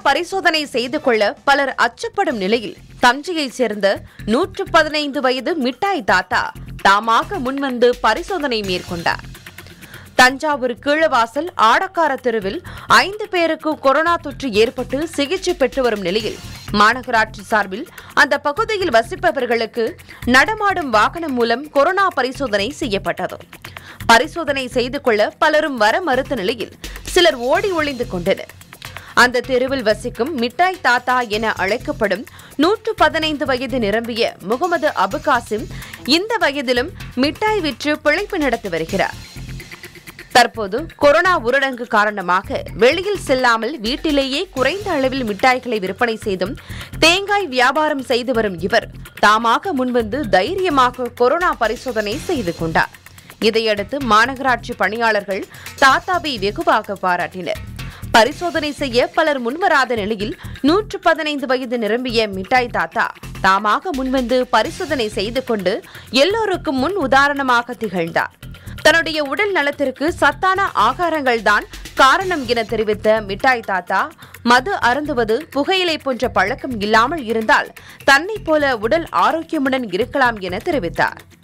பரிசோதனை செய்து கொள்ள பலர் அச்சப்படும் நிலையில் தஞ்சையைச் சேர்ந்த நூற்று பதினைந்து வயது மிட்டாய் தாத்தா தாமாக முன்வந்து பரிசோதனை மேற்கொண்டார் தஞ்சாவூர் கீழவாசல் ஆடக்கார தெருவில் ஐந்து பேருக்கு கொரோனா தொற்று ஏற்பட்டு சிகிச்சை பெற்று வரும் நிலையில் மாநகராட்சி சார்பில் அந்த பகுதியில் வசிப்பவர்களுக்கு நடமாடும் வாகனம் மூலம் கொரோனா பரிசோதனை செய்யப்பட்டது பரிசோதனை செய்து கொள்ள பலரும் வர மறுத்த நிலையில் சிலர் ஓடி ஒளிந்து கொண்டனர் அந்த தெருவில் வசிக்கும் மிட்டாய் தாத்தா என அழைக்கப்படும் நூற்று பதினைந்து வயது நிரம்பிய முகமது அபுகாசிம் இந்த வயதிலும் மிட்டாய் விற்று பிழைப்பு நடத்தி வருகிறார் தற்போது கொரோனா ஊரடங்கு காரணமாக வெளியில் செல்லாமல் வீட்டிலேயே குறைந்த அளவில் மிட்டாய்களை விற்பனை செய்தும் தேங்காய் வியாபாரம் செய்து வரும் இவர் தாமாக முன்வந்து தைரியமாக கொரோனா பரிசோதனை செய்து கொண்டார் இதையடுத்து மாநகராட்சி பணியாளர்கள் தாத்தாவை வெகுவாக பாராட்டினர் பரிசோதனை செய்ய பலர் முன்வராத நிலையில் நூற்று பதினைந்து வயது நிரம்பிய மிட்டாய் தாத்தா தாமாக முன்வந்து பரிசோதனை செய்து கொண்டு எல்லோருக்கும் முன் உதாரணமாக திகழ்ந்தார் தன்னுடைய உடல் நலத்திற்கு சத்தான ஆகாரங்கள் தான் காரணம் என தெரிவித்த மிட்டாய் தாத்தா மது அருந்துவது புகையிலை போன்ற பழக்கம் இல்லாமல் இருந்தால் தன்னை போல உடல் ஆரோக்கியமுடன் இருக்கலாம் என தெரிவித்தார்